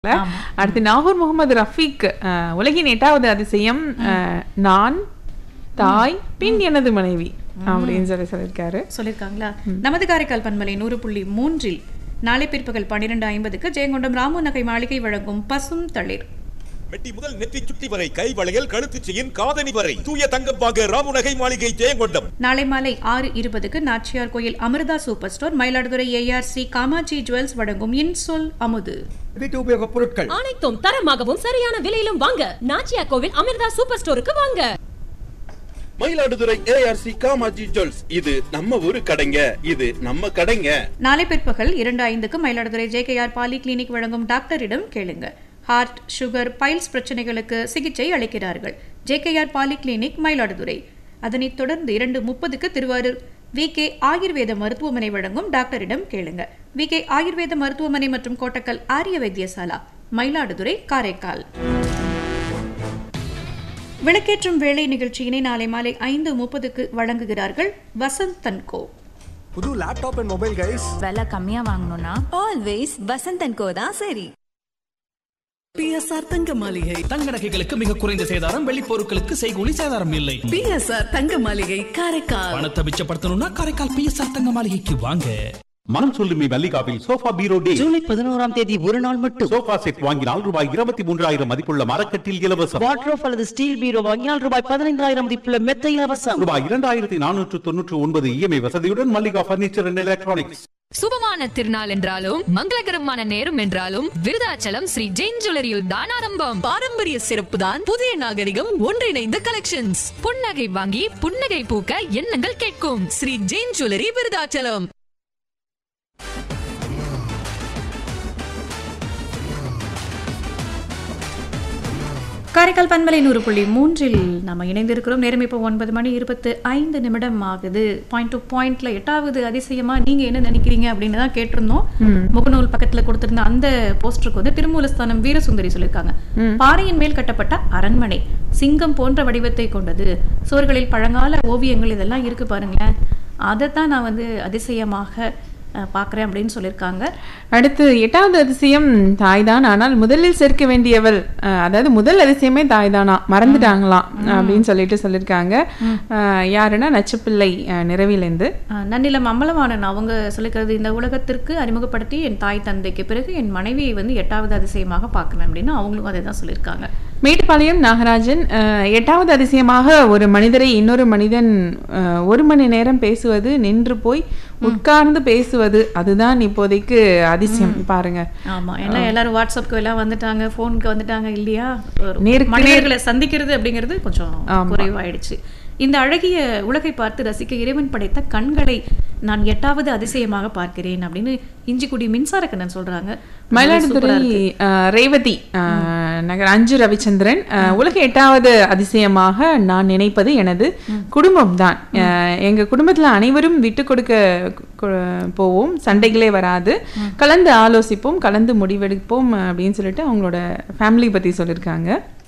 அடுத்து நாகூர் முகமது ரஃபீக் அஹ், உலகின் எட்டாவது அதிசயம் அஹ், நான் தாய் பின் எனது மனைவி அப்படின்னு சொல்லி சொல்லியிருக்காரு சொல்லியிருக்காங்களா நமது காரைக்கால் பண்பலை நூறு புள்ளி மூன்றில் நாளை பிற்பகல் பன்னிரெண்டு ஐம்பதுக்கு ஜெயங்கொண்டம் ராமு நகை மாளிகை வழங்கும் பசும் தளிர் மெட்டி முதல் நெற்றி சுட்டி வரை கை வளையல் கழுத்துச் செயின் காதணி வரை தூய தங்கம் வாங்க ராமுநகை மாளிகை ஜெயங்கொண்டம் நாளை மாலை ஆறு இருபதுக்கு Nachiyar Koil Amritha super store Mayiladuthurai ARC Kamatchi jewels வழங்கும் இன்சொல் அமுது வீட்டு உபயோகப் பொருட்கள் அனைத்தும் தரமாகவும் சரியான விலையிலும் வாங்க நாச்சியா கோவில் அமிர்தா சூப்பர் ஸ்டோருக்கு வாங்க மயிலாடுதுறை ஏஆர்சி காமாஜி ஜுவல்ஸ் இது நம்ம ஊரு கடைங்க இது நம்ம கடைங்க நாளை பிற்பகல் இரண்டு ஐந்துக்கு மயிலாடுதுறை ஜேகேஆர் பாலி கிளினிக் வழங்கும் டாக்டரிடம் கேளுங்க ஹார்ட் சுகர் பைல்ஸ் பிரச்சனைகளுக்கு சிகிச்சை அளிக்கிறார்கள் ஜேகேஆர் பாலி கிளினிக் மயிலாடுதுறை அதனைத் தொடர்ந்து இரண்டு முப்பதுக்கு திருவாரூர் வி கே ஆயுர்வேத மருத்துவமனை வழங்கும் டாக்டரிடம் கேளுங்க வி கே ஆயுர்வேத மருத்துவமனை மற்றும் கோட்டக்கல் ஆரிய வைத்தியசாலா மயிலாடுதுறை காரைக்கால் விளக்கேற்றும் வேலை நிகழ்ச்சியினை நாளை மாலை ஐந்து முப்பதுக்கு வழங்குகிறார்கள் வசந்த் தன்கோ புது லேப்டாப் அண்ட் மொபைல் கைஸ் விலை கம்மியா வாங்கணும்னா ஆல்வேஸ் வசந்தன் கோ தான் சரி பிஎஸ்ஆர் தங்க மாளிகை தங்க நகைகளுக்கு மிக குறைந்த சேதாரம் வெள்ளி பொருட்களுக்கு செய்கூலி சேதாரம் இல்லை பிஎஸ்ஆர் தங்க மாளிகை காரைக்கால் பணத்தை மிச்சப்படுத்தணும்னா காரைக்கால் பிஎஸ்ஆர் தங்க மாளிகைக்கு வாங்க மனம் சொல்லுமே மல்லிகாவில் சோஃபா பீரோ டே ஜூலை பதினோராம் தேதி ஒரு நாள் மட்டும் சோஃபா செட் வாங்கினால் ரூபாய் இருபத்தி மூன்றாயிரம் மதிப்புள்ள மரக்கட்டில் இலவசம் வாட்ரோப் அல்லது ஸ்டீல் பீரோ வாங்கினால் ரூபாய் பதினைந்தாயிரம் மதிப்புள்ள மெத்த இலவசம் ரூபாய் இரண்டாயிரத்தி நானூற்று தொன்னூற்று ஒன்பது இஎம்ஐ வசதியுடன் மல்லிகா பர்னிச்சர் அண்ட் எலக்ட்ரானிக்ஸ் சுபமான திருநாள் என்றாலும் மங்களகரமான நேரம் என்றாலும் விருதாச்சலம் ஸ்ரீ ஜெயின் ஜுவல்லரியில் தான் ஆரம்பம் பாரம்பரிய சிறப்பு தான் புதிய நாகரிகம் ஒன்றிணைந்த கலெக்ஷன்ஸ் புன்னகை வாங்கி புன்னகை பூக்க எண்ணங்கள் கேட்கும் ஸ்ரீ ஜெயின் ஜுவல்லரி விருதாச்சலம் காரைக்கால் பண்பலை நூறு புள்ளி மூன்றில் நம்ம இணைந்திருக்கிறோம் நேரம் இப்போ ஒன்பது மணி இருபத்து ஐந்து நிமிடம் ஆகுது பாயிண்ட் டு பாயிண்ட்ல எட்டாவது அதிசயமா நீங்க என்ன நினைக்கிறீங்க அப்படின்னு தான் கேட்டிருந்தோம் முகநூல் பக்கத்துல கொடுத்திருந்த அந்த போஸ்டருக்கு வந்து திருமூலஸ்தானம் வீரசுந்தரி சொல்லியிருக்காங்க பாறையின் மேல் கட்டப்பட்ட அரண்மனை சிங்கம் போன்ற வடிவத்தை கொண்டது சுவர்களில் பழங்கால ஓவியங்கள் இதெல்லாம் இருக்கு பாருங்களேன் அதைத்தான் நான் வந்து அதிசயமாக அஹ், பார்க்கறேன் அப்படின்னு சொல்லியிருக்காங்க அடுத்து எட்டாவது அதிசயம் தாய்தான் ஆனால் முதலில் சேர்க்க வேண்டியவள் அஹ், அதாவது முதல் அதிசயமே தாய்தானா மறந்துட்டாங்களாம் அப்படின்னு சொல்லிட்டு சொல்லியிருக்காங்க அஹ், யாருன்னா நச்சுப்பிள்ளை அஹ், நிறவிலேருந்து ஆஹ் நன்னிலம் அம்பலவாணன் அவங்க சொல்லிக்கிறது இந்த உலகத்திற்கு அறிமுகப்படுத்தி என் தாய் தந்தைக்கு பிறகு என் மனைவியை வந்து எட்டாவது அதிசயமாக பார்க்கிறேன் அப்படின்னு அவங்களும் அதை தான் சொல்லியிருக்காங்க மேட்டுப்பாளையம் நாகராஜன் அஹ், எட்டாவது அதிசயமாக ஒரு மனிதரை இன்னொரு மனிதன் அஹ், ஒரு மணி நேரம் பேசுவது நின்று போய் உட்கார்ந்து பேசுவது அதுதான் இப்போதைக்கு அதிசயம் பாருங்க ஆமா ஏன்னா எல்லாரும் வாட்ஸ்அப்க்கு எல்லாம் வந்துட்டாங்க ஃபோனுக்கு வந்துட்டாங்க இல்லையா ஒரு நேருக்கு நேர். மனிதர்களை சந்திக்கிறது அப்படிங்கிறது கொஞ்சம் குறைவாயிடுச்சு இந்த அழகிய உலகை பார்த்து ரசிக்க இறைவன் படைத்த கண்களை நான் எட்டாவது அதிசயமாக பார்க்கிறேன் அப்படின்னு இஞ்சிக்குடி மின்சாரக்கண்ணன் சொல்றாங்க மயிலாடுதுறை அஹ், ரேவதி அஹ், நகர் அஞ்சு ரவிச்சந்திரன் அஹ், உலக எட்டாவது அதிசயமாக நான் நினைப்பது எனது குடும்பம் தான் எங்க குடும்பத்துல அனைவரும் விட்டு கொடுக்க கு- போவோம் சண்டைகளே வராது கலந்து ஆலோசிப்போம் கலந்து முடிவெடுப்போம் அப்படின்னு சொல்லிட்டு அவங்களோட ஃபேமிலி பத்தி சொல்லியிருக்காங்க